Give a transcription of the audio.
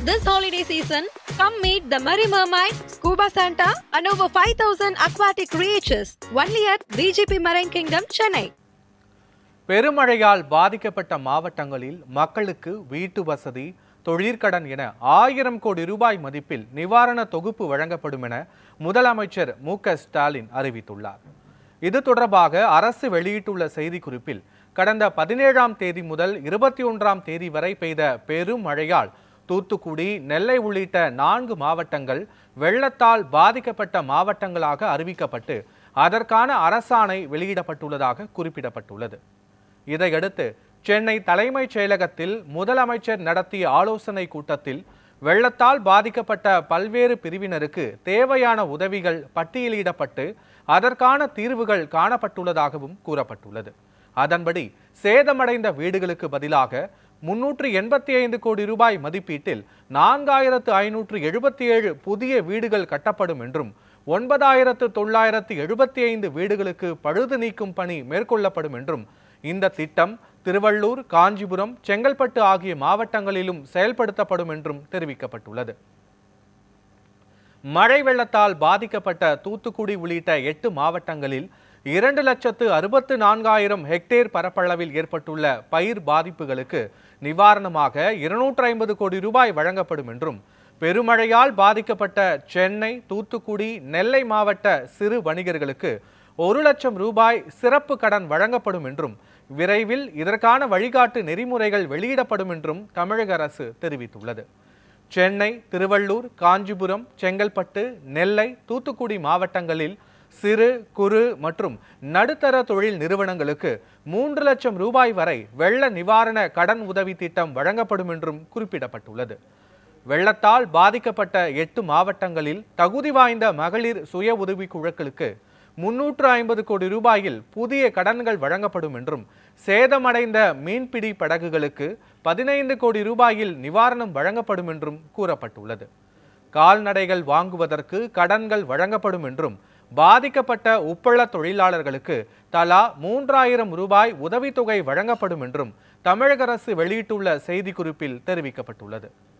This holiday season, come meet the Merry Mermaid, Scuba Santa, and over 5,000 aquatic creatures only at BGP Marine Kingdom, Chennai. பெருமழையால் பாதிக்கப்பட்ட மாவட்டங்களில் மக்களுக்கு வீட்டு வசதி தொழிற்கடன் என ஆயிரம் கோடி ரூபாய் மதிப்பில் நிவாரண தொகுப்பு வழங்கப்படும் என முதலமைச்சர் மு க ஸ்டாலின் அறிவித்துள்ளார் இது தொடர்பாக அரசு வெளியிட்டுள்ள செய்திக்குறிப்பில் கடந்த பதினேழாம் தேதி முதல் இருபத்தி ஒன்றாம் தேதி வரை பெய்த பெரும் மழையால் தூத்துக்குடி நெல்லை உள்ளிட்ட நான்கு மாவட்டங்கள் வெள்ளத்தால் பாதிக்கப்பட்ட மாவட்டங்களாக அறிவிக்கப்பட்டு அதற்கான அரசாணை வெளியிடப்பட்டுள்ளதாக குறிப்பிடப்பட்டுள்ளது இதையடுத்து சென்னை தலைமைச் செயலகத்தில் முதலமைச்சர் நடத்திய ஆலோசனை கூட்டத்தில் வெள்ளத்தால் பாதிக்கப்பட்ட பல்வேறு பிரிவினருக்கு தேவையான உதவிகள் பட்டியலிடப்பட்டு அதற்கான தீர்வுகள் காணப்பட்டுள்ளதாகவும் கூறப்பட்டுள்ளது அதன்படி சேதமடைந்த வீடுகளுக்கு பதிலாக முன்னூற்று எண்பத்தி ஐந்து கோடி ரூபாய் மதிப்பீட்டில் நான்காயிரத்து ஐநூற்று எழுபத்தி ஏழு புதிய வீடுகள் கட்டப்படும் என்றும் ஒன்பதாயிரத்து தொள்ளாயிரத்து எழுபத்தி ஐந்து வீடுகளுக்கு பழுது நீக்கும் பணி மேற்கொள்ளப்படும் என்றும் இந்த திட்டம் திருவள்ளூர் காஞ்சிபுரம் செங்கல்பட்டு ஆகிய மாவட்டங்களிலும் செயல்படுத்தப்படும் என்றும் தெரிவிக்கப்பட்டுள்ளது மழை வெள்ளத்தால் பாதிக்கப்பட்ட தூத்துக்குடி உள்ளிட்ட எட்டு மாவட்டங்களில் இரண்டு லட்சத்து அறுபத்து நான்காயிரம் ஹெக்டேர் பரப்பளவில் ஏற்பட்டுள்ள பயிர் பாதிப்புகளுக்கு நிவாரணமாக இருநூற்று ஐம்பது கோடி ரூபாய் வழங்கப்படும் என்றும் பெருமழையால் பாதிக்கப்பட்ட சென்னை தூத்துக்குடி நெல்லை மாவட்ட சிறு வணிகர்களுக்கு ஒரு லட்சம் ரூபாய் சிறப்பு கடன் வழங்கப்படும் என்றும் விரைவில் இதற்கான வழிகாட்டு நெறிமுறைகள் வெளியிடப்படும் என்றும் தமிழக அரசு தெரிவித்துள்ளது சென்னை திருவள்ளூர் காஞ்சிபுரம் செங்கல்பட்டு நெல்லை தூத்துக்குடி மாவட்டங்களில் சிறு குறு மற்றும் நடுத்தர தொழில் நிறுவனங்களுக்கு மூன்று லட்சம் ரூபாய் வரை வெள்ள நிவாரண கடன் உதவி திட்டம் வழங்கப்படும் என்றும் குறிப்பிடப்பட்டுள்ளது வெள்ளத்தால் பாதிக்கப்பட்ட எட்டு மாவட்டங்களில் தகுதி வாய்ந்த மகளிர் சுய உதவி குழுக்களுக்கு முன்னூற்று ஐம்பது கோடி ரூபாயில் புதிய கடன்கள் வழங்கப்படும் என்றும் சேதமடைந்த மீன்பிடி படகுகளுக்கு பதினைந்து கோடி ரூபாயில் நிவாரணம் வழங்கப்படும் என்றும் கூறப்பட்டுள்ளது கால்நடைகள் வாங்குவதற்கு கடன்கள் வழங்கப்படும் என்றும் பாதிக்கப்பட்ட உப்பள தொழிலாளர்களுக்கு தலா மூன்றாயிரம் ரூபாய் உதவித்தொகை வழங்கப்படும் என்றும் தமிழக அரசு வெளியிட்டுள்ள செய்திக்குறிப்பில் தெரிவிக்கப்பட்டுள்ளது